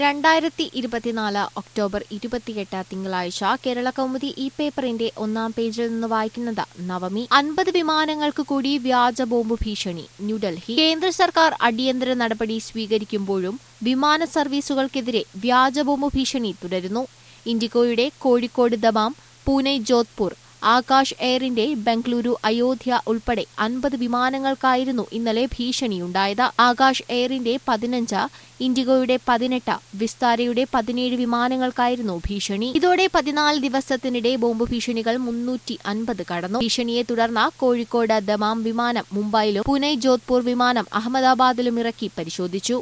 രണ്ടായിരത്തി ഇരുപത്തിനാല് ഒക്ടോബർ ഇരുപത്തിയെട്ട് തിങ്കളാഴ്ച കേരള കൗമുദി ഇ പേപ്പറിന്റെ ഒന്നാം പേജിൽ നിന്ന് വായിക്കുന്നത് നവമി അൻപത് വിമാനങ്ങൾക്ക് കൂടി വ്യാജ ബോംബ് ഭീഷണി ന്യൂഡൽഹി കേന്ദ്ര സർക്കാർ അടിയന്തര നടപടി സ്വീകരിക്കുമ്പോഴും വിമാന സർവീസുകൾക്കെതിരെ വ്യാജ ബോംബ് ഭീഷണി തുടരുന്നു ഇൻഡിഗോയുടെ കോഴിക്കോട് ദമാം പൂനെ ജോധ്പൂർ ആകാശ് എയറിന്റെ ബംഗളൂരു അയോധ്യ ഉൾപ്പെടെ അൻപത് വിമാനങ്ങൾക്കായിരുന്നു ഇന്നലെ ഭീഷണിയുണ്ടായത് ആകാശ് എയറിന്റെ പതിനഞ്ച് ഇൻഡിഗോയുടെ പതിനെട്ട് വിസ്താരയുടെ പതിനേഴ് വിമാനങ്ങൾക്കായിരുന്നു ഭീഷണി ഇതോടെ പതിനാല് ദിവസത്തിനിടെ ബോംബ് ഭീഷണികൾ മുന്നൂറ്റി അൻപത് കടന്നു ഭീഷണിയെ തുടർന്ന് കോഴിക്കോട് ദമാം വിമാനം മുംബൈയിലും പൂനെ ജോധ്പൂർ വിമാനം അഹമ്മദാബാദിലും ഇറക്കി പരിശോധിച്ചു